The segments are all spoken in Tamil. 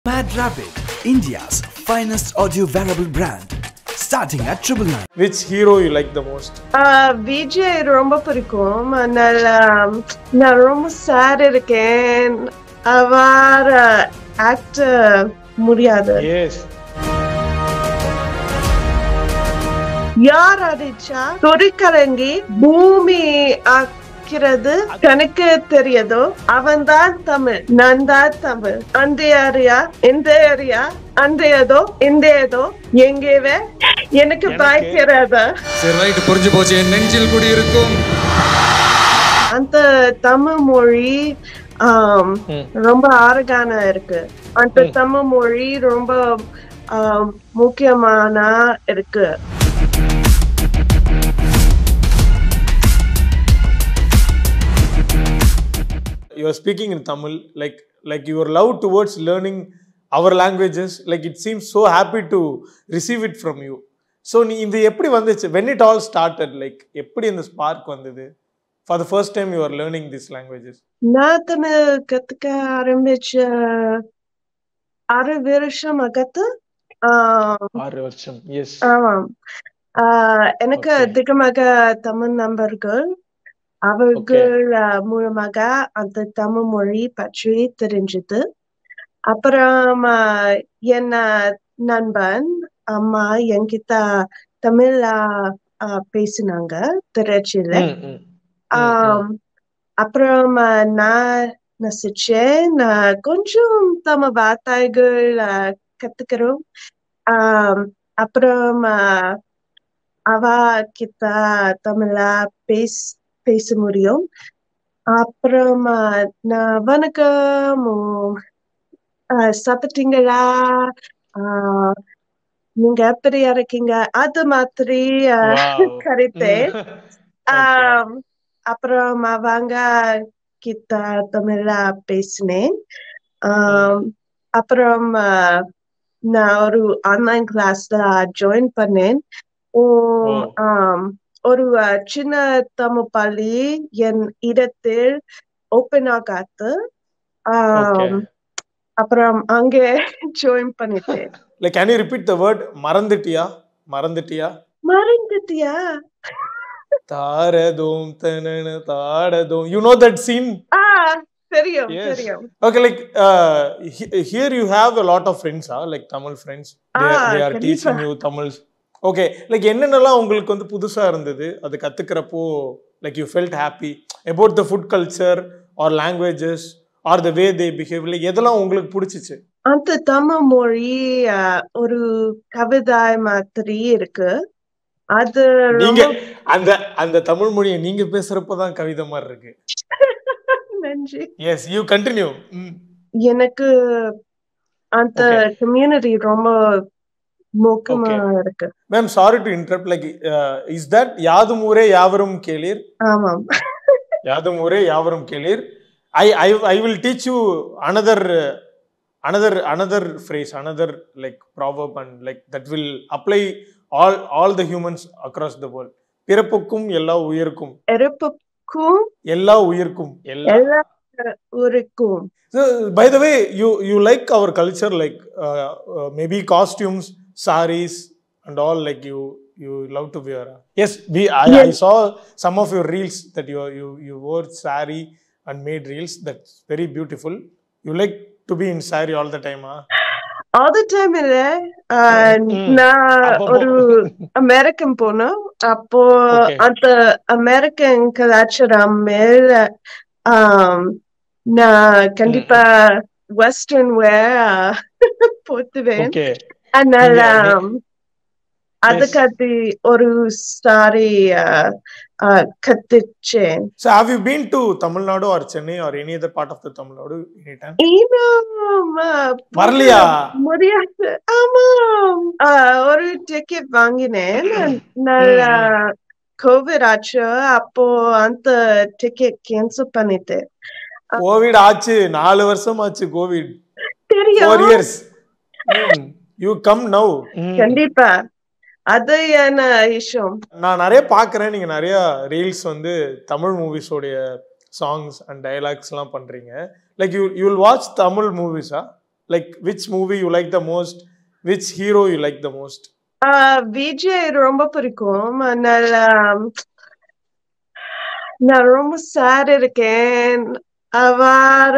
Mad Rabbit, India's finest audio wearable brand, starting at triple nine. Which hero you like the most? ஆஹ் விஜய் ரொம்ப பிடிக்கும் அதனால நான் ரொம்ப சேட் இருக்கேன் அவர் ஆக்ட் முடியாது Yes. யார் அடிச்சா தொழிற்கலங்கி பூமி ஆக்கிறது கணக்கு தெரியுதோ அவன் தான் தமிழ் நான் தான் தமிழ் அந்த ஏரியா இந்த ஏரியா அந்த ஏதோ இந்த ஏதோ எங்கேவே எனக்கு பயக்கிறதா சரி ரைட் புரிஞ்சு போச்சு என் நெஞ்சில் குடியிருக்கும் அந்த தமிழ் மொழி ஆம், ரொம்ப அழகான இருக்கு அந்த தமிழ் மொழி ரொம்ப ஆம், முக்கியமான இருக்கு You are speaking in Tamil, like like your love towards learning our languages, like it seems so happy to receive it from you. So நீ இந்த எப்படி வந்துச்சு when it all started like எப்படி இந்த ஸ்பார்க் வந்தது for the first time you are learning this languages நான் தமிழ் கத்துக்க ஆரம்பிச்ச ஆறு வருஷம் அகத்து ஆம், ஆறு வருஷம் எஸ் ஆமாம் ஆஹ், எனக்கு Okay. அதிகமாக தமிழ் நண்பர்கள் அவர்கள் ஆஹ், மூலமாக அந்த தமிழ் மொழி பற்றி தெரிஞ்சது அப்புறம் ஆஹ், என் ஆஹ், நண்பன் அம்மா என்கிட்ட தமிழ்ல ஆஹ், பேசினாங்க திருச்சியில ஆம், அப்புறம் ஆஹ், நான் நசிச்சேன் நான் கொஞ்சம் தமிழ் வார்த்தைகள் ஆஹ், கத்துக்கிறோம் ஆம், அப்புறம் ஆஹ், அவ கிட்ட தமிழ பேச பேச முடியும் அப்புறம் ஆஹ், நான் வணக்கம் உம், ஆஹ், சாப்பிட்டீங்களா ஆஹ், நீங்க எப்படி இருக்கீங்க அது மாதிரி ஆஹ், கரைத்தேன் ஆம், அப்புறம் அவங்க கிட்ட தமிழ்ல பேசினேன் ஆம், அப்புறம் ஆஹ், நான் ஒரு ஆன்லைன் கிளாஸ்ல ஜாயின் பண்ணேன் ஓ, ஓ. ஆம், ஒரு ஆஹ், சின்ன தமிழ் பள்ளி என் இடத்தில் ஓப்பன் ஆகாது ஆம், அப்புறம் அங்கே ஜாயின் பண்ணிட்டேன் like can you repeat the word மறந்துட்டியா மறந்துட்டியா மறந்துட்டியா தாரதோம் தனன தாடதோம் யூ நோ தட் சீன் ஆ தெரியும் Yes. தெரியும் Okay, like uh, he- here you have a lot of friends, huh? like Tamil friends. They, are- Ah, they are கண்டிப்பா. teaching you Tamil. Okay, like என்னென்னலாம் உங்களுக்கு வந்து புதுசா இருந்தது அது கத்துக்கிறப்போ like you felt happy about the food culture or languages or the way they behave like எதெல்லாம் உங்களுக்கு பிடிச்சிச்சு அந்த தமிழ் மொழி அஹ், ஒரு கவிதை மாதிரி இருக்கு அது நீங்க ரொம்ப அந்த அந்த தமிழ் மொழியை நீங்க பேசுறப்பதான் கவிதை மாதிரி இருக்கு நன்றி எஸ் யூ கண்டினியூ எனக்கு அந்த Okay. கம்யூனிட்டி ரொம்ப முக்கியமா Okay. இருக்கு ma'am sorry to interrupt like is that யாதும் ஊரே யாவரும் கேளீர் ஆமாம் யாதும் ஊரே யாவரும் கேளீர் I I I will teach you another another another phrase another like proverb and like that will apply all all the humans across the world பிறப்புக்கும் எல்லா உயிருக்கும் இருப்புக்கும் எல்லா உயிருக்கும் எல்லா எல்லா ஊருக்கும் by the way you you like our culture like maybe costumes sarees and all like you you love to wear huh? yes we I, I Yes. saw some of your reels that you you you wore saree and made reels that's very beautiful you like to be in saree all the time huh? All the time இல்ல அஹ், ம். நான் அப்பப்போ. ஒரு அமெரிக்கன் போனோம் அப்போ Okay. அந்த அமெரிக்கன் கலாச்சாரம் மேல ஆம், நான் கண்டிப்பா வெஸ்டர்ன் வேர் போட்டுவேன் okay அதனால நீங்க- ஆம், அதுக்காட்டி ஒரு சாரி கத்துச்சேன் so have you been to tamil nadu or chennai or any other part of the tamil nadu anytime இன்னும் அஹ், போக வரலையா? முடியாது ஆமாம் அஹ், ஒரு டிக்கெட் வாங்கினேன் நல்லா கோவிட் ஆச்சு அப்போ அந்த டிக்கெட் கேன்சல் பண்ணிட்டேன் covid ஆச்சு நாலு வருஷம் ஆச்சு covid four தெரியும் years mm. you come now mm. கண்டிப்பா அது என்ன விஷயம் நான் நிறைய பார்க்குறேன் நீங்கள் நிறைய ரீல்ஸ் வந்து தமிழ் மூவிஸோடைய சாங்ஸ் அண்ட் டயலாக்ஸ்லாம் பண்ணுறீங்க like you you will watch Tamil மூவிஸா like which movie you like the most which hero you like the most ah Vijay ரொம்ப பிடிக்கும் அதனால நான் ரொம்ப சேட் இருக்கேன் அவர்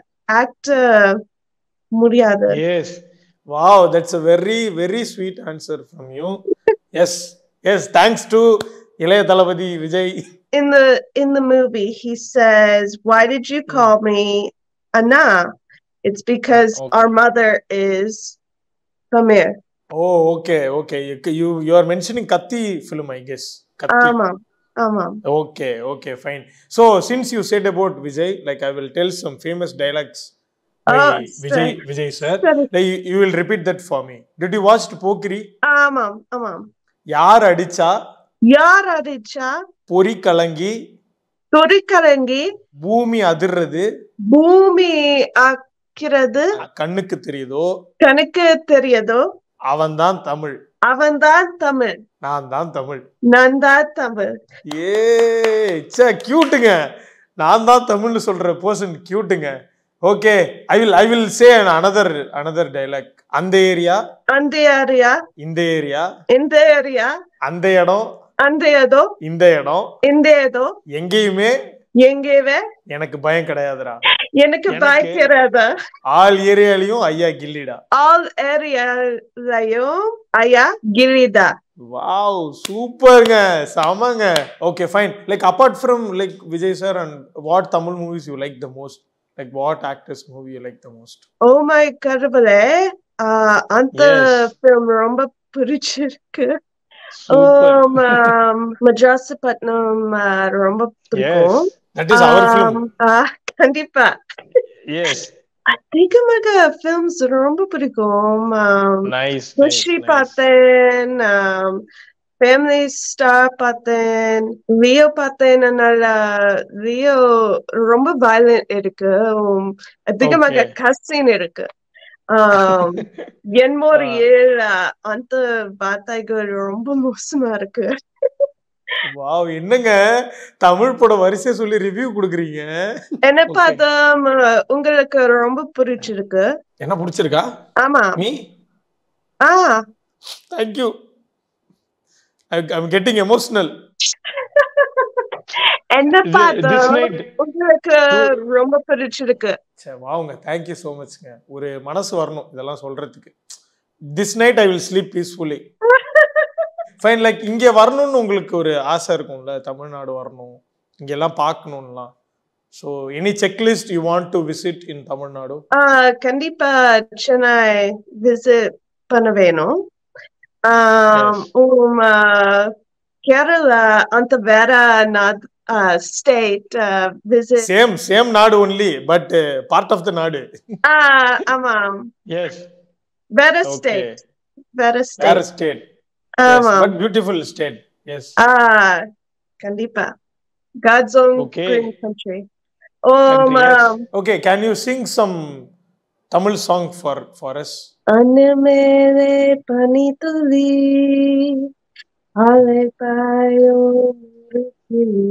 ஆக்டர் முடியாது yes wow that's a very very sweet answer from you yes yes thanks to Ilaya Thalapathy Vijay in the in the movie he says why did you call me anna it's because Okay. our mother is Pamir. Oh okay okay you you are mentioning Kaththi film I guess Kaththi Amam. Amam. Okay, okay, fine. So since you said about Vijay, like I will tell some famous dialogues by Oh, Vijay, sir. Vijay sir. Sir. Like you, you will repeat that for me. Did you watch Pokri? Amam. Amam. யார் அடிச்சா யார் அடிச்சா பொறி கலங்கி துரிக்கலங்கி பூமி அதிர்றது பூமி ஆக்கிறது கண்ணுக்கு தெரியுதோ கணக்கு தெரியுதோ அவன்தான் தமிழ் அவன்தான் தமிழ் நான் தான் தமிழ் நான் தான் தமிழ் ஏ சே கியூட்டுங்க நான் தான் தமிழ்னு சொல்ற பர்சன் கியூட்டுங்க okay I will I will say another another dialogue அந்த ஏரியா அந்த ஏரியா இந்த ஏரியா இந்த ஏரியா அந்த இடம் அந்த ஏதோ இந்த இடம் இந்த ஏதோ எங்கேயுமே எங்கேவே எனக்கு பயம் கிடையாதுடா எனக்கு எனக்கு- பயக்கிறது ஆல் ஏரியாலையும் ஐயா கில்லிடா ஆல் ஏரியாலையும் ஐயா கிரிதா வாவ் சூப்பர்ங்க செமங்க okay fine like apart from like Vijay sir and what Tamil movies you like the most like what actors movie you like the most oh my கடவுளே ஆஹ், அந்த Yes. ஃபிலிம் ரொம்ப பிடிச்சிருக்கு super Um, um, Madrasapattinam uh, ரொம்ப பிடிக்கும் that is our film Um, ah, கண்டிப்பா எஸ் அதிகமாக ஃபிலிம்ஸ் ரொம்ப பிடிக்கும் Um, நைஸ் குஷி பார்த்தேன் ஃபேமிலி ஸ்டார் பார்த்தேன் ரியோ பார்த்தேன் அதனால ரியோ ரொம்ப வயலண்ட் இருக்கு Um, அதிகமாக Okay. கசின் இருக்கு Um, என் முறையில் அந்த வார்த்தைகள் ரொம்ப மோசமா இருக்கு வாவ் என்னங்க தமிழ் படம் வரிசையா சொல்லி ரிவ்யூ கொடுக்குறீங்க என்ன Okay. பார்த்தா உங்களுக்கு ரொம்ப பிடிச்சிருக்கு என்ன பிடிச்சிருக்கா ஆமா மீ ஆ தேங்க்யூ ஐம் கெட்டிங் எமோஷனல் என்ன This- பார்த்தா this night- உங்களுக்கு ரொம்ப பிடிச்சிருக்கு சரி வாங்க தேங்க்யூ ஸோ மச்ங்க ஒரு மனசு வரணும் இதெல்லாம் சொல்றதுக்கு this night I will sleep peacefully fine like இங்கே வரணும்னு உங்களுக்கு ஒரு ஆசை இருக்கும்ல தமிழ்நாடு வரணும் இங்கெல்லாம் பார்க்கணும்லாம் so any checklist you want to visit in Tamil Nadu ஆ, கண்டிப்பா சென்னை விசிட் பண்ண வேணும் ஆம், Yes. உம், ஆ, கேரளா அந்த வேற ஸ்டேட் விசிட் சேம் சேம் நாடு only but part of the நாடு ஆமாம் எஸ் வேற ஓகே ஸ்டேட் வேற வேற ஸ்டேட் ஸ்டேட் ஆமாம் பட் பியூட்டிஃபுல் ஸ்டேட் எஸ் ஆ கண்டிப்பா God's own Okay. green country. Um, um, okay can you sing some Tamil song for for us அன்னமேலே பனி துளி அலை பாயும் ஒரு கிளி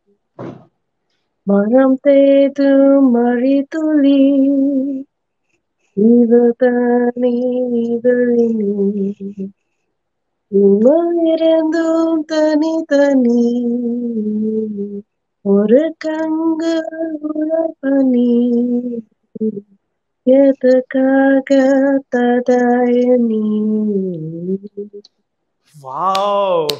மரம் தேதும் மழை துளி இது தனி இதழினி இருந்தும் தனி தனி ஒரு கங்கு பனி எதுக்காக ததாய நீ வாவ்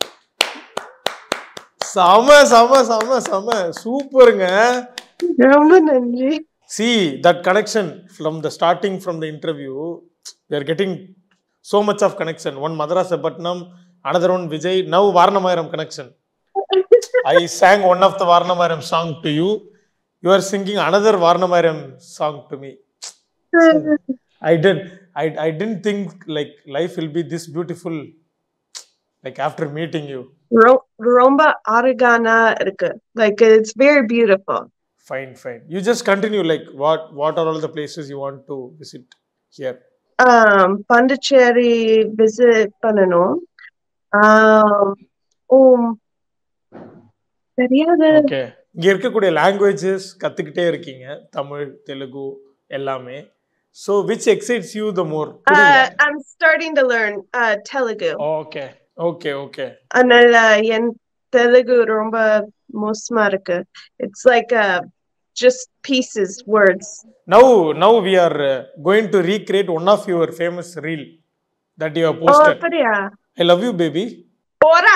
செம செம செம செம சூப்பருங்க ரொம்ப நன்றி see that connection from the starting from the interview we are getting so much of connection one madrasa patnam another one vijay now varnamayaram connection i sang one of the varnamayaram song to you you are singing another varnamayaram song to me i didn't I, I didn't think like life will be this beautiful like after meeting you ரொ- ரொம்ப அழகான இருக்கு like it's very beautiful fine fine you just continue like what what are all the places you want to visit here Pondicherry visit பண்ணணும் ஆம், உம், தெரியாது ஓகே இங்க இருக்கக்கூடிய லாங்குவேஜஸ் கத்துக்கிட்டே இருக்கீங்க தமிழ் தெலுங்கு எல்லாமே So which excites you the more? Uh, I'm starting to learn uh, Telugu. okay. Okay, okay. அதனால என் தெலுங்கு ரொம்ப மோசமா இருக்கு it's like just pieces words Now, now we are uh, going to recreate one of your famous reel that you have oh posted. அப்படியா I love you, baby. போடா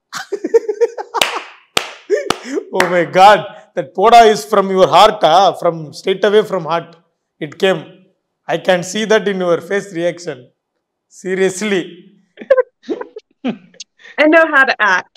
oh my God, that poda is from your heart, ah, from straight away from heart. It came. I can see that in your face reaction. Seriously. I know how to act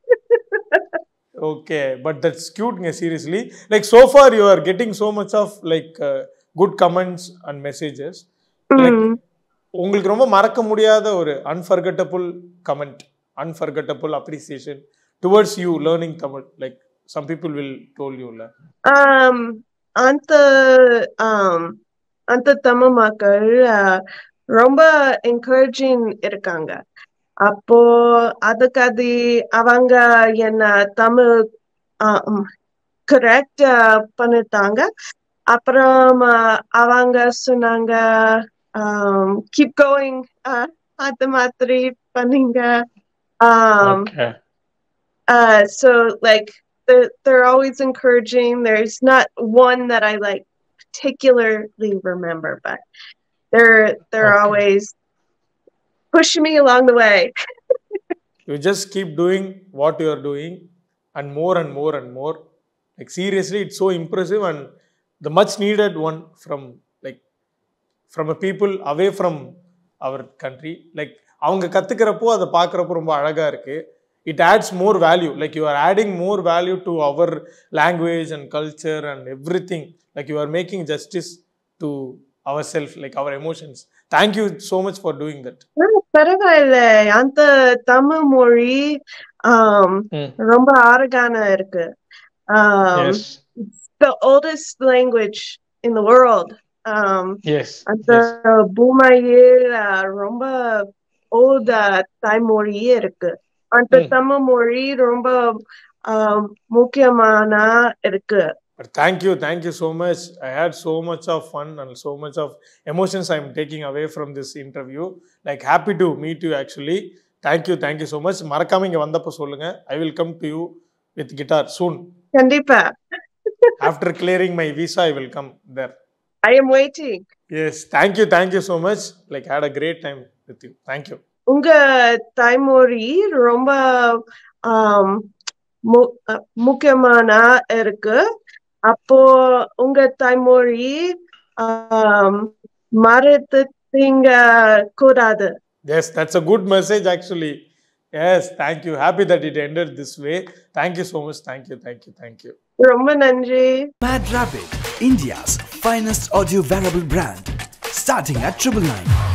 Okay, but that's cute, nga, seriously. Like so far, you are getting so much of like uh, good comments and messages. Like, Mm. உங்களுக்கு ரொம்ப மறக்க முடியாத ஒரு unforgettable comment unforgettable appreciation towards you learning Tamil like some people will told யூல um அந்த um அந்த தமிழ் மக்கள் uh, ரொம்ப என்கரேஜிங் இருக்காங்க அப்போ அதுக்காக அவங்க என்ன தமிழ் கரெக்ட் பண்ணிட்டாங்க அப்புறம் uh, அவங்க சொன்னாங்க கீப் கோயிங் அந்த மாதிரி பண்ணீங்க um uh so like they're, they're always encouraging there's not one that i like particularly remember but they're they're Okay. always pushing me along the way you just keep doing what you are doing and more and more and more like seriously it's so impressive and the much needed one from like from a people away from our country like அவங்க கற்றுக்கிறப்போ அதை பார்க்குறப்போ ரொம்ப அழகாக இருக்குது it adds more value like you are adding more value to our language and culture and எவ்ரி திங் like you are making justice to our self like our emotions thank you so much for doing that பரவாயில்ல அந்த தமிழ் மொழி um ரொம்ப அழகான இருக்கு um yes it's the oldest language in the world um yes அந்த பூமியில் அஹ், ரொம்ப ஓல்ட தாய்மொழியே இருக்கு அந்த ம். தமிழ் மொழி ரொம்ப ஆஹ், முக்கியமான இருக்கு But thank you, thank you so much. I had so much of fun and so much of emotions I'm taking away from this interview. Like happy to meet you actually. Thank you, thank you so much. மறக்காம இங்க வந்தப்ப சொல்லுங்க. I will come to you with guitar soon. கண்டிப்பா After clearing my visa, I will come there. I am waiting Yes, thank you, thank you so much. Like had a great time with you. Thank you. உங்க தாய்மொழி ரொம்ப ஆம், மு- அஹ், முக்கியமான இருக்கு அப்போ உங்க தாய்மொழி ஆம், மறந்துங்க கூடாது Yes, that's a good message actually. Yes, thank you. Happy that it ended this way. Thank you so much. Thank you, thank you, thank you. ரொம்ப நன்றி Mad Rabbit, India's finest audio wearable brand, starting at triple nine.